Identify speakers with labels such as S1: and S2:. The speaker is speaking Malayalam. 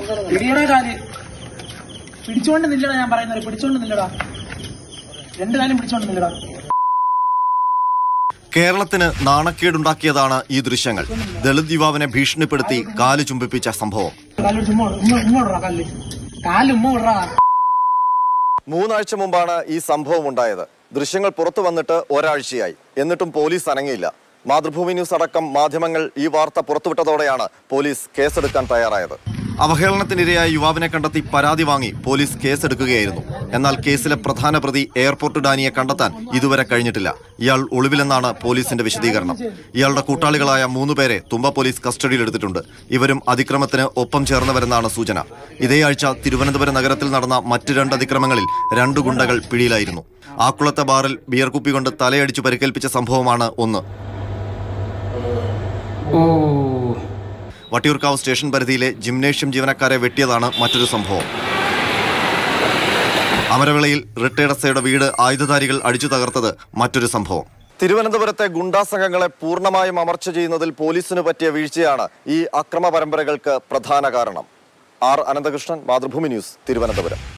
S1: പിടിയടാ കാല് പിടിച്ചോണ്ട് നില്ലടാ ഞാൻ പറയുന്നത് പിടിച്ചോണ്ട് നില്ലടാ രണ്ട് കാലും പിടിച്ചോണ്ട് നില്ലടാ
S2: കേരളത്തിന് നാണക്കേടുണ്ടാക്കിയതാണ് ഈ ദൃശ്യങ്ങൾ ദളിത് യുവാവിനെ ഭീഷണിപ്പെടുത്തി കാല് ചുംബിപ്പിച്ച സംഭവം
S1: കാല് ചുമ്മാ ഉമ്മ ഉമ്മ ഇടറാ കാലില് കാല് ഉമ്മ ഇടറാ
S2: മൂന്നാഴ്ച മുമ്പാണ് ഈ സംഭവം ഉണ്ടായത് ദൃശ്യങ്ങൾ പുറത്തു വന്നിട്ട് ഒരാഴ്ചയായി എന്നിട്ടും പോലീസ് അനങ്ങിയില്ല മാതൃഭൂമി ന്യൂസ് അടക്കം മാധ്യമങ്ങൾ ഈ വാർത്ത പുറത്തുവിട്ടതോടെയാണ് പോലീസ് കേസെടുക്കാൻ തയ്യാറായത് അവഹേളനത്തിനിരയായ യുവാവിനെ കണ്ടെത്തി പരാതി വാങ്ങി പോലീസ് കേസെടുക്കുകയായിരുന്നു എന്നാൽ കേസിലെ പ്രധാന പ്രതി എയർപോർട്ട് ഡാനിയെ കണ്ടെത്താൻ ഇതുവരെ കഴിഞ്ഞിട്ടില്ല ഇയാൾ ഒളിവിലെന്നാണ് പോലീസിന്റെ വിശദീകരണം ഇയാളുടെ കൂട്ടാളികളായ മൂന്നുപേരെ തുമ്പ പോലീസ് കസ്റ്റഡിയിലെടുത്തിട്ടുണ്ട് ഇവരും അതിക്രമത്തിന് ഒപ്പം ചേർന്നവരെന്നാണ് സൂചന ഇതേ ആഴ്ച തിരുവനന്തപുരം നഗരത്തിൽ നടന്ന മറ്റ് രണ്ട് അതിക്രമങ്ങളിൽ രണ്ട് ഗുണ്ടകൾ പിടിയിലായിരുന്നു ആക്കുളത്തെ ബാറിൽ ബിയർ കുപ്പി കൊണ്ട് തലയടിച്ചു പരിക്കേൽപ്പിച്ച സംഭവമാണ് ഒന്ന് വട്ടിയൂർക്കാവ് സ്റ്റേഷൻ പരിധിയിലെ ജിംനേഷ്യം ജീവനക്കാരെ വെട്ടിയതാണ് മറ്റൊരു സംഭവം അമരവിളയിൽ റിട്ടയർഡ് എസ്ഐയുടെ വീട് ആയുധധാരികൾ അടിച്ചു തകർത്തത് മറ്റൊരു സംഭവം തിരുവനന്തപുരത്തെ ഗുണ്ടാ സംഘങ്ങളെ പൂർണ്ണമായും അമർച്ച ചെയ്യുന്നതിൽ പോലീസിന് പറ്റിയ വീഴ്ചയാണ് ഈ അക്രമ പരമ്പരകൾക്ക് പ്രധാന കാരണം ആർ അനന്തകൃഷ്ണൻ മാതൃഭൂമി ന്യൂസ് തിരുവനന്തപുരം